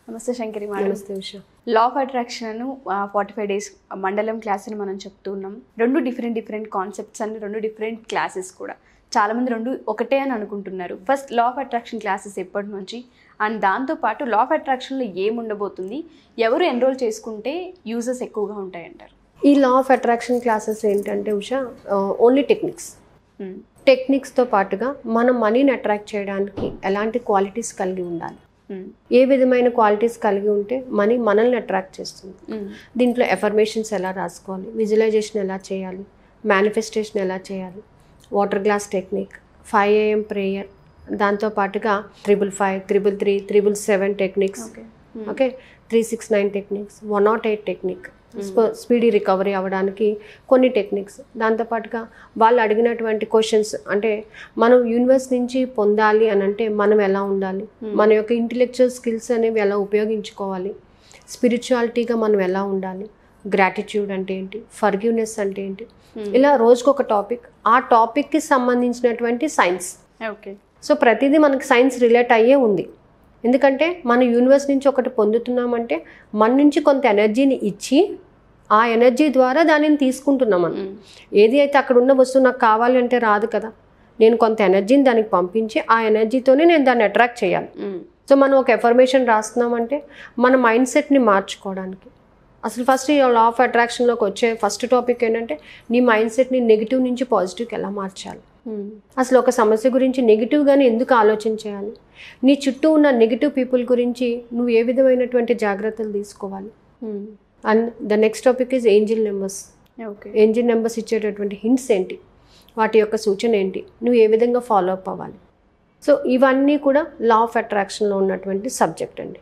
నమస్తే శంకరి మేడం నమస్తే Usha law of attraction forty five days మండలం క్లాస్ అని మనం చెప్తున్నాం రెండు డిఫరెంట్ డిఫరెంట్ కాన్సెప్ట్స్ అని రెండు డిఫరెంట్ క్లాసెస్ కూడా చాలా మంది రెండు ఒకటే అని అనుకుంటున్నారు first law of attraction classes ఎప్పటి నుంచి అండ్ దాంతోపాటు లా ఆఫ్ అట్రాక్షన్లో ఏం ఉండబోతుంది ఎవరు ఎన్రోల్ చేసుకుంటే యూజెస్ ఎక్కువగా ఉంటాయంటారు ఈ లా ఆఫ్ అట్రాక్షన్ క్లాసెస్ ఏంటంటే ఉషా ఓన్లీ టెక్నిక్స్ మ్మ్. టెక్నిక్స్తో పాటుగా మనం మనీని అట్రాక్ట్ చేయడానికి ఎలాంటి క్వాలిటీస్ కలిగి ఉండాలి మ్మ్. ఏ విధమైన క్వాలిటీస్ కలిగి ఉంటే మనీ మనల్ని అట్రాక్ట్ చేస్తుంది మ్మ్. దీంట్లో ఎఫర్మేషన్స్ ఎలా రాసుకోవాలి విజువలైజేషన్ ఎలా చేయాలి మేనిఫెస్టేషన్ ఎలా చేయాలి water glass technique five AM prayer దాంతో పాటుగా triple five triple three triple seven techniques okay okay three six nine techniques one nought eight technique speedy recovery అవ్వడానికి కొన్ని టెక్నిక్స్ దాంతోపాటుగా వాళ్ళు అడిగినటువంటి క్వశ్చన్స్ అంటే మనం యూనివర్స్ నుంచి పొందాలి అని అంటే మనం ఎలా ఉండాలి మన యొక్క ఇంటలెక్చువల్ స్కిల్స్ అనేవి ఎలా ఉపయోగించుకోవాలి స్పిరిచువాలిటీగా మనం ఎలా ఉండాలి గ్రాటిట్యూడ్ అంటే ఏంటి ఫర్గివ్నెస్ అంటే ఏంటి ఇలా రోజుకొక ఒక టాపిక్ ఆ టాపిక్కి సంబంధించినటువంటి సైన్స్ ఓకే సో ప్రతిదీ మనకి సైన్స్ రిలేట్ అయ్యే ఉంది ఎందుకంటే మన యూనివర్స్ నుంచి ఒకటి పొందుతున్నామంటే మన నుంచి కొంత ఎనర్జీని ఇచ్చి ఆ ఎనర్జీ ద్వారా దానిని తీసుకుంటున్నాం మనం మ్మ్. ఏది అయితే అక్కడ ఉన్న వస్తువు నాకు కావాలి అంటే రాదు కదా నేను కొంత ఎనర్జీని దానికి పంపించి ఆ ఎనర్జీతోనే నేను దాన్ని అట్రాక్ట్ చేయాలి మ్మ్. సో మనం ఒక ఎఫర్మేషన్ రాస్తున్నామంటే మన మైండ్ సెట్ని మార్చుకోవడానికి అసలు ఫస్ట్ ఈ లా ఆఫ్ అట్రాక్షన్లోకి వచ్చే ఫస్ట్ టాపిక్ ఏంటంటే నీ మైండ్ సెట్ని నెగిటివ్ నుంచి పాజిటివ్కి ఎలా మార్చాలి మ్మ్. అసలు ఒక సమస్య గురించి నెగిటివ్గానే ఎందుకు ఆలోచన చేయాలి నీ చుట్టూ ఉన్న నెగిటివ్ పీపుల్ గురించి నువ్వు ఏ విధమైనటువంటి జాగ్రత్తలు తీసుకోవాలి మ్మ్. And the next topic is angel numbers okay angel numbers ఇచ్చేటటువంటి హింట్స్ ఏంటి వాటి యొక్క సూచన ఏంటి నువ్వు ఏ విధంగా ఫాలో అప్ అవ్వాలి సో ఇవన్నీ కూడా లా ఆఫ్ అట్రాక్షన్లో ఉన్నటువంటి సబ్జెక్ట్ అండి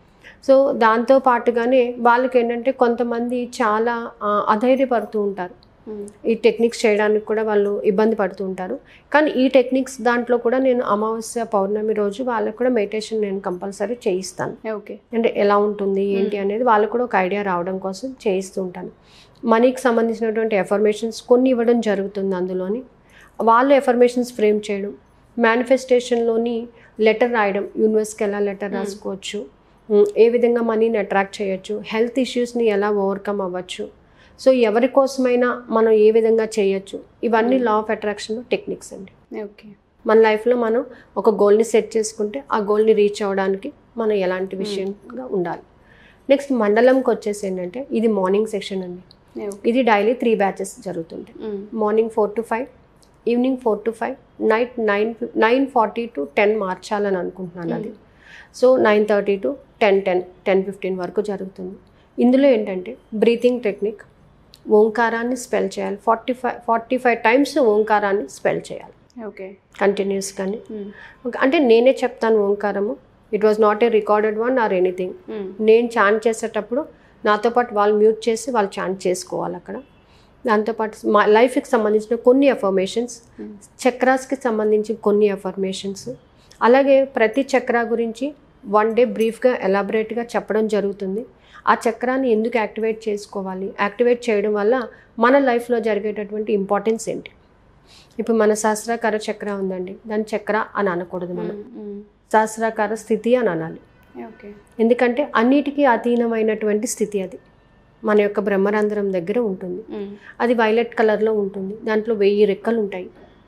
సో దాంతో పాటుగానే వాళ్ళకి ఏంటంటే కొంతమంది చాలా ఆ, అధైర్యపడుతూ ఉంటారు మ్మ్. ఈ టెక్నిక్స్ చేయడానికి కూడా వాళ్ళు ఇబ్బంది పడుతూ ఉంటారు కానీ ఈ టెక్నిక్స్ దాంట్లో కూడా నేను అమావాస్య పౌర్ణమి రోజు వాళ్ళకు కూడా మెడిటేషన్ నేను కంపల్సరీ చేయిస్తాను ఓకే అంటే ఎలా ఉంటుంది ఏంటి అనేది వాళ్ళకు కూడా ఒక ఐడియా రావడం కోసం చేయిస్తూ ఉంటాను మనీకి సంబంధించినటువంటి ఎఫర్మేషన్స్ కొన్ని ఇవ్వడం జరుగుతుంది అందులోని వాళ్ళు ఎఫర్మేషన్స్ ఫ్రేమ్ చేయడం మేనిఫెస్టేషన్లోని లెటర్ రాయడం యూనివర్స్కి ఎలా లెటర్ రాసుకోవచ్చు ఉమ్, ఏ విధంగా మనీని అట్రాక్ట్ చేయొచ్చు హెల్త్ ఇష్యూస్ని ఎలా ఓవర్కమ్ అవ్వచ్చు సో ఎవరి కోసమైనా మనం ఏ విధంగా చేయొచ్చు ఇవన్నీ లా ఆఫ్ అట్రాక్షన్లో టెక్నిక్స్ అండి ఓకే మన లైఫ్లో మనం ఒక గోల్ని సెట్ చేసుకుంటే ఆ గోల్ని రీచ్ అవ్వడానికి మనం ఎలాంటి విషయంగా ఉండాలి నెక్స్ట్ మండలంకి వచ్చేసి ఏంటంటే ఇది మార్నింగ్ సెక్షన్ అండి ఓకే ఇది డైలీ త్రీ బ్యాచెస్ జరుగుతుంటాయి మ్మ్. Morning four to five evening four to five night nine nine forty to ten మార్చాలని అనుకుంటున్నాను అది so nine thirty to ten ten ten fifteen వరకు జరుగుతుంది ఇందులో ఏంటంటే బ్రీతింగ్ టెక్నిక్ ఓంకారాన్ని స్పెల్ చేయాలి forty five forty five times ఓంకారాన్ని స్పెల్ చేయాలి ఓకే కంటిన్యూస్గానే మ్మ్. ఒక- అంటే నేనే చెప్తాను ఓంకారము it was not a recorded one or anything మ్మ్. నేను చాంట్ చేసేటప్పుడు నాతో పాటు వాళ్ళు మ్యూట్ చేసి వాళ్ళు చాంట్ చేసుకోవాలి అక్కడ దాంతోపాటు మా లైఫ్కి సంబంధించిన కొన్ని అఫర్మేషన్స్ మ్మ్. చక్రాస్కి సంబంధించి కొన్ని అఫర్మేషన్స్ అలాగే ప్రతి చక్ర గురించి వన్ డే బ్రీఫ్గా ఎలాబరేట్గా చెప్పడం జరుగుతుంది ఆ చక్రాన్ని ఎందుకు యాక్టివేట్ చేసుకోవాలి యాక్టివేట్ చేయడం వల్ల మన లైఫ్లో జరిగేటటువంటి ఇంపార్టెన్స్ ఏంటి ఇప్పుడు మన సహస్రాకార చక్ర ఉందండి దాని చక్ర అని అనకూడదు మనం మ్మ్. సహస్రాకార స్థితి అని అనాలి ఓకే ఎందుకంటే అన్నిటికీ అధీనమైనటువంటి స్థితి అది మన యొక్క బ్రహ్మరంధ్రం దగ్గర ఉంటుంది మ్మ్. అది వైలెట్ కలర్లో ఉంటుంది దాంట్లో వెయ్యి రెక్కలు ఉంటాయి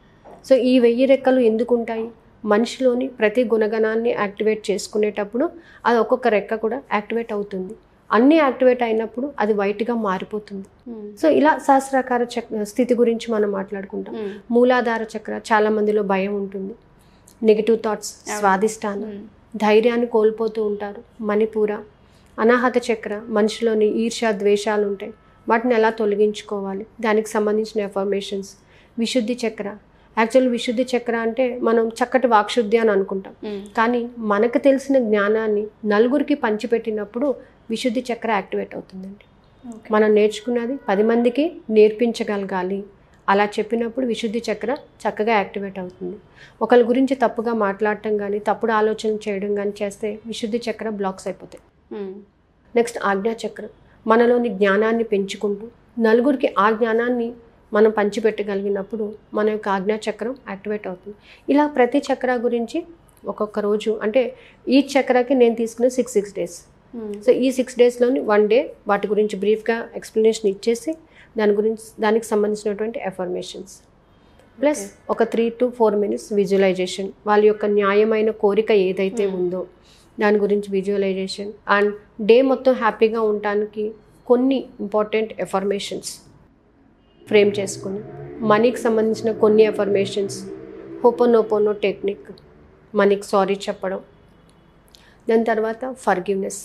సో ఈ వెయ్యి రెక్కలు ఎందుకు ఉంటాయి మనిషిలోని ప్రతి గుణగణాన్ని యాక్టివేట్ చేసుకునేటప్పుడు అది ఒక్కొక్క రెక్క కూడా యాక్టివేట్ అవుతుంది అన్నీ యాక్టివేట్ అయినప్పుడు అది వైట్గా మారిపోతుంది మ్మ్. సో ఇలా సహస్రాకార చక్ర స్థితి గురించి మనం మాట్లాడుకుంటాం మ్మ్. మూలాధార చక్ర చాలా మందిలో భయం ఉంటుంది నెగిటివ్ థాట్స్ స్వాదిష్టానం మ్మ్. ధైర్యాన్ని కోల్పోతూ ఉంటారు మణిపూర అనాహత చక్ర మనిషిలోని ఈర్ష్య ద్వేషాలు ఉంటాయి వాటిని ఎలా తొలగించుకోవాలి దానికి సంబంధించిన ఎఫర్మేషన్స్ విశుద్ధి చక్ర యాక్చువల్ విశుద్ధి చక్ర అంటే మనం చక్కటి వాక్శుద్ధి అని అనుకుంటాం మ్మ్. కానీ మనకు తెలిసిన జ్ఞానాన్ని నలుగురికి పంచిపెట్టినప్పుడు విశుద్ధి చక్ర యాక్టివేట్ అవుతుందండి ఓకే మనం నేర్చుకున్నది పది మందికి నేర్పించగలగాలి అలా చెప్పినప్పుడు విశుద్ధి చక్ర చక్కగా యాక్టివేట్ అవుతుంది ఒకరి గురించి తప్పుగా మాట్లాడటం కానీ తప్పుడు ఆలోచన చేయడం కానీ చేస్తే విశుద్ధి చక్ర బ్లాక్స్ అయిపోతాయి మ్మ్. నెక్స్ట్ ఆజ్ఞా చక్రం మనలోని జ్ఞానాన్ని పెంచుకుంటూ నలుగురికి ఆ జ్ఞానాన్ని మనం పంచిపెట్టగలిగినప్పుడు మన యొక్క ఆజ్ఞా చక్రం యాక్టివేట్ అవుతుంది ఇలా ప్రతి చక్ర గురించి ఒక్కొక్క రోజు అంటే ఈ చక్రాకి నేను తీసుకునే సిక్స్ సిక్స్ డేస్ సో ఈ సిక్స్ డేస్లోని వన్ డే వాటి గురించి బ్రీఫ్గా ఎక్స్ప్లెనేషన్ ఇచ్చేసి దాని గురించి దానికి సంబంధించినటువంటి ఎఫర్మేషన్స్ ప్లస్ ఒక three to four minutes visualization వాళ్ళ యొక్క న్యాయమైన కోరిక ఏదైతే ఉందో దాని గురించి విజువలైజేషన్ అండ్ డే మొత్తం హ్యాపీగా ఉండటానికి కొన్ని ఇంపార్టెంట్ ఎఫర్మేషన్స్ ఫ్రేమ్ చేసుకుని మనీకి సంబంధించిన కొన్ని ఎఫర్మేషన్స్ హోపోనోపోనో టెక్నిక్ మనీకి సారీ చెప్పడం దాని తర్వాత ఫర్గివ్నెస్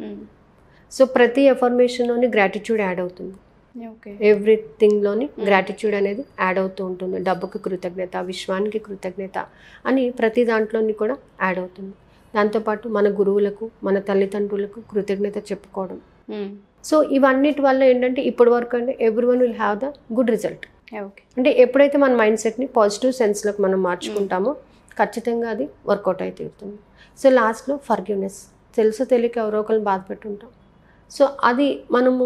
సో ప్రతి ఎఫర్మేషన్లోని గ్రాటిట్యూడ్ యాడ్ అవుతుంది ఓకే ఎవ్రీథింగ్లోని గ్రాటిట్యూడ్ అనేది యాడ్ అవుతూ ఉంటుంది డబ్బుకి కృతజ్ఞత విశ్వానికి కృతజ్ఞత అని ప్రతి దాంట్లోని కూడా యాడ్ అవుతుంది దాంతోపాటు మన గురువులకు మన తల్లిదండ్రులకు కృతజ్ఞత చెప్పుకోవడం సో ఇవన్నిటి వల్ల ఏంటంటే ఇప్పటి వరకు అంటే every one will have the good result okay అంటే ఎప్పుడైతే మన మైండ్ సెట్ని పాజిటివ్ సెన్స్లోకి మనం మార్చుకుంటామో ఖచ్చితంగా అది వర్కౌట్ అయితే తీరుతుంది సో లాస్ట్లో ఫర్గివ్నెస్ తెలుసు తెలియక ఎవరో ఒకరిని బాధ పెట్టుంటాం సో అది మనము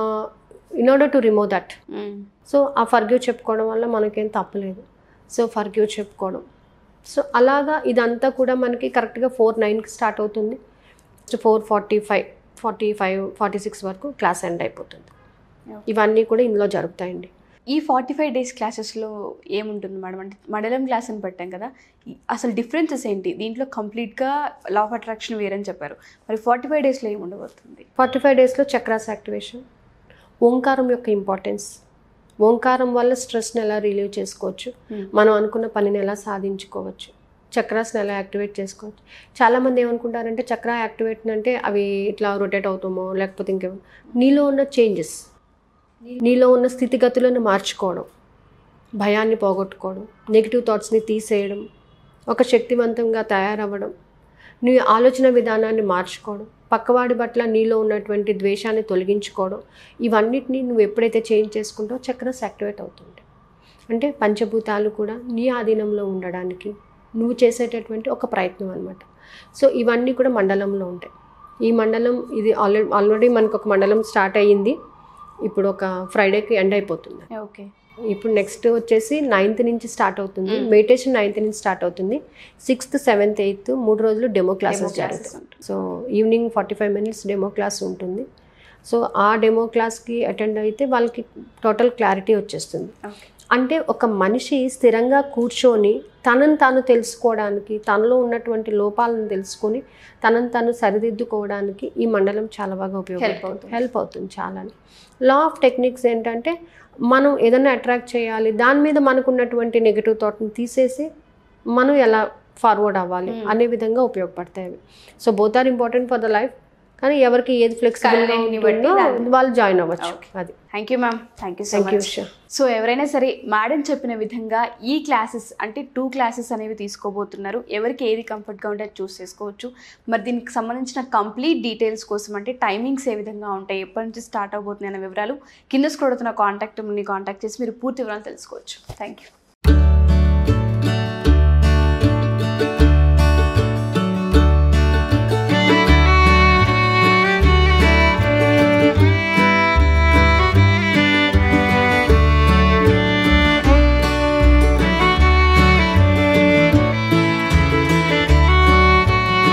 in order to remove that so ఆ ఫర్గ్యూ చెప్పుకోవడం వల్ల మనకేం తప్పలేదు సో ఫర్గ్యూ చెప్పుకోవడం సో అలాగా ఇదంతా కూడా మనకి కరెక్ట్గా ఫోర్ నైన్కి స్టార్ట్ అవుతుంది four forty five forty five forty six వరకు క్లాస్ ఎండ్ అయిపోతుంది ఇవన్నీ కూడా ఇందులో జరుగుతాయండి ఈ ఫార్టీ ఫైవ్ డేస్ క్లాసెస్లో ఏముంటుంది మేడం అంటే మండలం క్లాస్ అని పెట్టాం కదా ఈ- అసలు డిఫరెన్సెస్ ఏంటి దీంట్లో కంప్లీట్గా లా ఆఫ్ అట్రాక్షన్ వేరని చెప్పారు మరి ఫార్టీ ఫైవ్ డేస్లో ఏమి ఉండబోతుంది ఫార్టీ ఫైవ్ డేస్లో చక్రాస్ యాక్టివేషన్ ఓంకారం యొక్క ఇంపార్టెన్స్ ఓంకారం వల్ల స్ట్రెస్ని ఎలా రిలీవ్ చేసుకోవచ్చు Hmm. మనం అనుకున్న పనిని ఎలా సాధించుకోవచ్చు చక్రాస్ని ఎలా యాక్టివేట్ చేసుకోవచ్చు చాలామంది ఏమనుకుంటారంటే చక్ర యాక్టివేట్ అంటే అవి ఇట్లా రొటేట్ అవుతామో లేకపోతే ఇంకేమో నీలో ఉన్న చేంజెస్ నీలో ఉన్న స్థితిగతులను మార్చుకోవడం భయాన్ని పోగొట్టుకోవడం నెగిటివ్ థాట్స్ని తీసేయడం ఒక శక్తివంతంగా తయారవ్వడం నీ ఆలోచన విధానాన్ని మార్చుకోవడం పక్కవాడి పట్ల నీలో ఉన్నటువంటి ద్వేషాన్ని తొలగించుకోవడం ఇవన్నిటిని నువ్వు ఎప్పుడైతే చేంజ్ చేసుకుంటావో చక్రస్ యాక్టివేట్ అవుతుంటాయి అంటే పంచభూతాలు కూడా నీ ఆధీనంలో ఉండడానికి నువ్వు చేసేటటువంటి ఒక ప్రయత్నం అనమాట సో ఇవన్నీ కూడా మండలంలో ఉంటాయి ఈ మండలం ఇది ఆల్రెడీ ఆల్రెడీ మనకు ఒక మండలం స్టార్ట్ అయ్యింది ఇప్పుడు ఒక ఫ్రైడేకి ఎండ్ అయిపోతుంది ఓకే ఇప్పుడు నెక్స్ట్ వచ్చేసి నైన్త్ నుంచి స్టార్ట్ అవుతుంది Mm. మెడిటేషన్ నైన్త్ నుంచి స్టార్ట్ అవుతుంది సిక్స్త్ సెవెంత్ ఎయిత్ మూడు రోజులు డెమో క్లాసెస్ జరుగుతాయి so evening forty five minutes demo class ఉంటుంది సో ఆ డెమో క్లాస్కి అటెండ్ అయితే వాళ్ళకి టోటల్ క్లారిటీ వచ్చేస్తుంది ఓకే అంటే ఒక మనిషి స్థిరంగా కూర్చొని తనను తాను తెలుసుకోవడానికి తనలో ఉన్నటువంటి లోపాలను తెలుసుకొని తనను తాను సరిదిద్దుకోవడానికి ఈ మండలం చాలా బాగా ఉపయోగపడుతుంది అవుతుంది. హెల్ప్ అవుతుంది చాలా లా ఆఫ్ టెక్నిక్స్ ఏంటంటే మనం ఏదైనా అట్రాక్ట్ చేయాలి దాని మీద మనకు ఉన్నటువంటి నెగిటివ్ థాట్ని తీసేసి మనం ఎలా ఫార్వర్డ్ అవ్వాలి Hmm. అనే విధంగా ఉపయోగపడతాయి అవి so both are important for the life కానీ ఎవరికి ఏది ఫ్లెక్సిబుల్గా Convenient ని బట్టి ఉంటుందో దాన్ని- వాళ్ళు జాయిన్ అవ్వచ్చు Okay. అది thank you ma'am thank you so thank you much so ఎవరైనా సరే మేడం చెప్పిన విధంగా ఈ క్లాసెస్ అంటే టూ క్లాసెస్ అనేవి తీసుకోబోతున్నారు ఎవరికి ఏది కంఫర్ట్గా ఉంటే అది చూస్ చేసుకోవచ్చు మరి దీనికి సంబంధించిన కంప్లీట్ డీటెయిల్స్ కోసం అంటే టైమింగ్స్ ఏ విధంగా ఉంటాయి ఎప్పటి నుంచి స్టార్ట్ అవబోతున్నాయి అనే వివరాలు కింద స్క్రోల్ అవుతున్న కాంటాక్ట్ కాంటాక్ట్ చేసి మీరు పూర్తి వివరాలు తెలుసుకోవచ్చు థ్యాంక్ యూ